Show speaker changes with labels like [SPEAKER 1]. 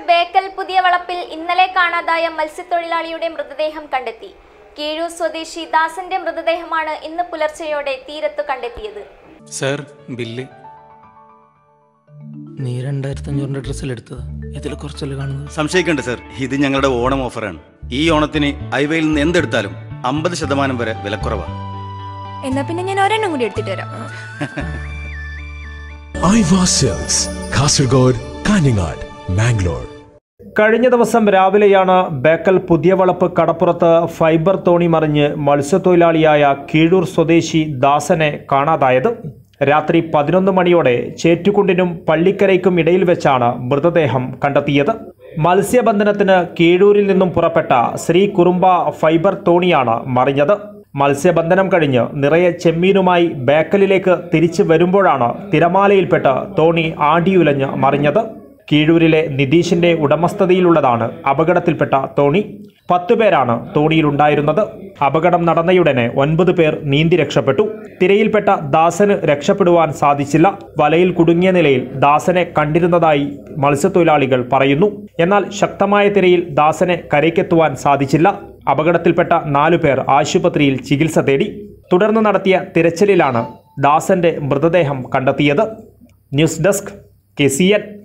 [SPEAKER 1] ബേക്കൽ പുതിയ വളപ്പിൽ ഇന്നലെ കാണാതായ മത്സ്യത്തൊഴിലാളിയുടെ മൃതദേഹം കണ്ടെത്തി കീഴൂർ സ്വദേശി ദാസന്റെ മൃതദേഹമാണ് ഇന്ന് പുലർച്ചെയോടെ തീരത്തു കണ്ടെത്തിയത്
[SPEAKER 2] സർ ബില്ല്
[SPEAKER 3] നീ രണ്ടായിരത്തി അഞ്ഞൂറിന്റെ ഡ്രസ്സിൽ എടുത്തത് ഇതിൽ കുറച്ചല്ലേ കാണുന്നത്
[SPEAKER 4] സംശയിക്കണ്ട സർ ഇത് ഞങ്ങളുടെ ഓണം ഓഫറാണ് ഈ ഓണത്തിന് ഐവയിൽ നിന്ന് എന്തെടുത്താലും അമ്പത് ശതമാനം വരെ വിലക്കുറവാണ്
[SPEAKER 5] എന്നാ പിന്നെ ഞാൻ ഒരെണ്ണം കൂടി എടുത്തിട്ട് വരാം
[SPEAKER 6] ഐവ സെൽസ് കാസർഗോഡ് കാഞ്ഞങ്ങാട് മാംഗ്ലൂർ
[SPEAKER 7] കഴിഞ്ഞ ദിവസം രാവിലെയാണ് ബേക്കൽ പുതിയ വളപ്പ് കടപ്പുറത്ത് ഫൈബർ തോണി മറിഞ്ഞ് മത്സ്യത്തൊഴിലാളിയായ കീഴൂർ സ്വദേശി ദാസനെ കാണാതായത് രാത്രി പതിനൊന്ന് മണിയോടെ ചേറ്റുകുണ്ടിനും പള്ളിക്കരയ്ക്കും ഇടയിൽ വെച്ചാണ് മൃതദേഹം കണ്ടെത്തിയത് മത്സ്യബന്ധനത്തിന് കീഴൂരിൽ നിന്നും പുറപ്പെട്ട ശ്രീ കുറുമ്പ ഫൈബർ തോണിയാണ് മറിഞ്ഞത് മത്സ്യബന്ധനം കഴിഞ്ഞ് നിറയെ ചെമ്മീനുമായി ബേക്കലിലേക്ക് തിരിച്ചു വരുമ്പോഴാണ് തിരമാലയിൽപ്പെട്ട് തോണി ആടിയുലഞ്ഞ് മറിഞ്ഞത് കീഴൂരിലെ നിതീഷിന്റെ ഉടമസ്ഥതയിലുള്ളതാണ് അപകടത്തിൽപ്പെട്ട തോണി പത്തുപേരാണ് തോണിയിലുണ്ടായിരുന്നത് അപകടം നടന്നയുടനെ ഒൻപത് പേർ നീന്തി രക്ഷപ്പെട്ടു തിരയിൽപ്പെട്ട ദാസന് രക്ഷപ്പെടുവാൻ സാധിച്ചില്ല വലയിൽ കുടുങ്ങിയ നിലയിൽ ദാസനെ കണ്ടിരുന്നതായി മത്സ്യത്തൊഴിലാളികൾ പറയുന്നു എന്നാൽ ശക്തമായ തിരയിൽ ദാസനെ കരയ്ക്കെത്തുവാൻ സാധിച്ചില്ല അപകടത്തിൽപ്പെട്ട നാലു പേർ ആശുപത്രിയിൽ ചികിത്സ തേടി തുടർന്ന് നടത്തിയ തിരച്ചിലിലാണ് ദാസന്റെ മൃതദേഹം കണ്ടെത്തിയത് news desk K C N